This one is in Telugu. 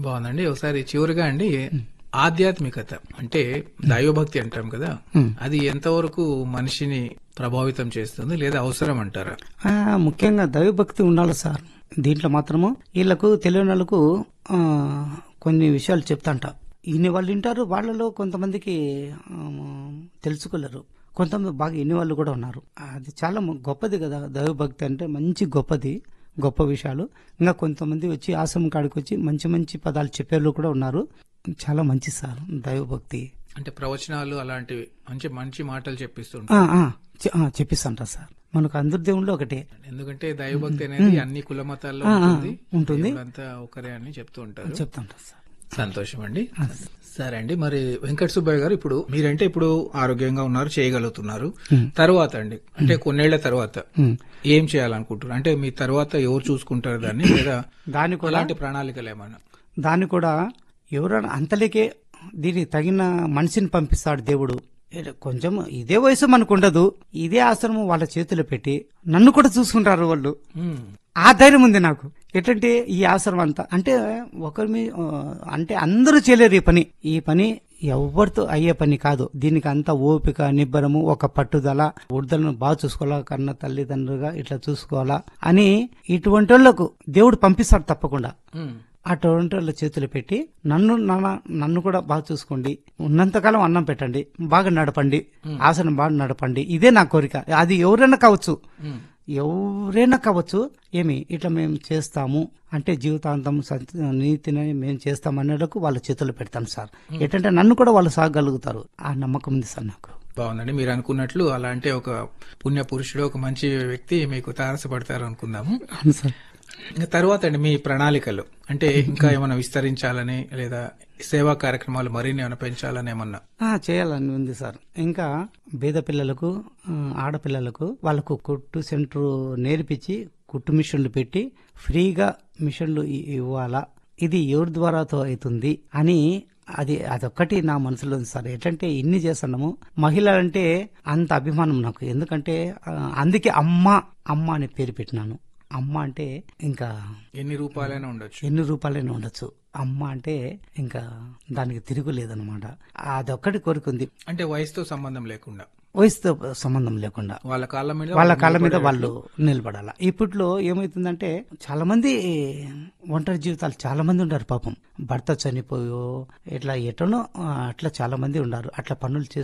బాగుందండి ఒకసారి చివరిగా అండి ఆధ్యాత్మికత అంటే దైవభక్తి అంటాం కదా అది ఎంతవరకు మనిషిని ప్రభావితం చేస్తుంది లేదా అవసరం అంటారా ఆ, ముఖ్యంగా దైవభక్తి ఉండాలి సార్ దీంట్లో మాత్రము వీళ్ళకు తెలియని వాళ్ళకు ఆ, కొన్ని విషయాలు చెప్తాంట ఇన్ని వాళ్ళు వింటారు వాళ్ళలో కొంతమందికి ఆ, తెలుసుకోలేరు కొంతమంది బాగా ఇన్ని వాళ్ళు కూడా ఉన్నారు అది చాలా ము- గొప్పది కదా దైవభక్తి అంటే మంచి గొప్పది గొప్ప విషయాలు ఇంకా కొంతమంది వచ్చి ఆశ్రమం కాడికి వచ్చి మంచి మంచి పదాలు చెప్పేళ్ళు కూడా ఉన్నారు చాలా మంచి సార్ దైవభక్తి అంటే ప్రవచనాలు అలాంటివి మంచి మంచి మాటలు చెప్పిస్తుంటారు ఆ, ఆ, చె- ఆ, చెప్పిస్తాంటారు సార్ మనకు అందరి దేవుళ్ళు ఒకటే ఎందుకంటే దైవభక్తి అనేది అన్ని కుల మతాల్లో ఆ, ఆ, ఉంటుంది ఉంటుంది. అంతా ఒకరే అని చెప్తూ ఉంటారు చెప్తాంటారు సార్ సంతోషం అండి సరే అండి మరి వెంకట సుబ్బయ్య గారు ఇప్పుడు మీరంటే ఇప్పుడు ఆరోగ్యంగా ఉన్నారు చేయగలుగుతున్నారు తర్వాత అండి అంటే కొన్నేళ్ల తర్వాత ఉమ్. ఏం చేయాలనుకుంటున్నారు అంటే మీ తర్వాత ఎవరు చూసుకుంటారు దాన్ని లేదా దాని కూడా అలాంటి ప్రణాళికలు ఏమన్నా దాన్ని కూడా ఎవరైనా అంతలేకే దీనికి తగిన మనిషిని పంపిస్తాడు దేవుడు ఏ- కొంచెం ఇదే వయసు మనకు ఉండదు ఇదే ఆశ్రమం వాళ్ళ చేతిలో పెట్టి నన్ను కూడా చూసుకుంటారు వాళ్ళు ఉమ్, ఆ ధైర్యం ఉంది నాకు ఎట్లంటే ఈ ఆశ్రమం అంతా అంటే ఒకరి మీ ఆ, అంటే అందరూ చేయలేరు ఈ పని ఈ పని ఎవరితో అయ్యే పని కాదు దీనికి అంతా ఓపిక నిబ్బరము ఒక పట్టుదల ఉడతలను బాగా చూసుకోవాలా కన్న తల్లిదండ్రులుగా ఇట్లా చూసుకోవాలా అని ఇటువంటి వాళ్ళకు దేవుడు పంపిస్తాడు తప్పకుండా ఉమ్, అటువంటి వాళ్ళ చేతులు పెట్టి నన్ను నాన్న నన్ను కూడా బాగా చూసుకోండి ఉన్నంతకాలం అన్నం పెట్టండి బాగా నడపండి ఆసనం బాగా నడపండి ఇదే నా కోరిక అది ఎవరైనా కావచ్చు ఉమ్. ఎవరైనా కావచ్చు ఏమి ఇట్లా మేము చేస్తాము అంటే జీవితాంతం సత్- నీతిని మేము చేస్తాం అన్నలకు వాళ్ళ చేతులు పెడతాను సార్ ఏంటంటే నన్ను కూడా వాళ్ళు సాగలుగుతారు ఆ నమ్మకం ఉంది సార్ నాకు బాగుందండి మీరు అనుకున్నట్లు అలాంటి ఒక పుణ్య పురుషుడు ఒక మంచి వ్యక్తి మీకు తారసపడతారు అనుకుందాము అవును సార్ ఇంకా తర్వాత అండి మీ ప్రణాళికలు అంటే ఇంకా ఏమైనా విస్తరించాలని లేదా సేవా కార్యక్రమాలు మరిన్ని ఏమైనా పెంచాలని ఏమన్నా ఆ, చేయాలని ఉంది సార్ ఇంకా బీద పిల్లలకు ఆ, ఆడపిల్లలకు వాళ్ళకు కుట్టు సెంటర్ నేర్పించి కుట్టు మిషన్లు పెట్టి ఫ్రీగా మిషన్లు ఇ- ఇవ్వాలా ఇది ఎవరి ద్వారాతో అవుతుంది అని అది అదొక్కటి నా మనసులో ఉంది సార్ ఎట్లంటే ఇన్ని చేస్తున్నాము మహిళలంటే అంత అభిమానం నాకు ఎందుకంటే ఆ, అందుకే అమ్మ అమ్మ అని పేరు పెట్టినాను అమ్మ అంటే ఇంకా ఎన్ని రూపాయలైనా ఉండొచ్చు ఎన్ని రూపాయలైనా ఉండొచ్చు అమ్మ అంటే ఇంకా దానికి తిరుగులేదన్నమాట అదొక్కటి కోరుకుంది అంటే వయసుతో సంబంధం లేకుండా వయసుతో సంబంధం లేకుండా వాళ్ళ కాళ్ళ మీద వాళ్ళ కాళ్ళ మీద వాళ్ళు నిలబడాల ఇప్పట్లో ఏమైతుందంటే చాలా మంది ఒంటరి జీవితాలు చాలా మంది ఉన్నారు పాపం భర్త చనిపోయో ఇట్లా ఎటనో ఆ, అట్లా చాలా మంది ఉన్నారు అట్లా పనులు చేస్తూ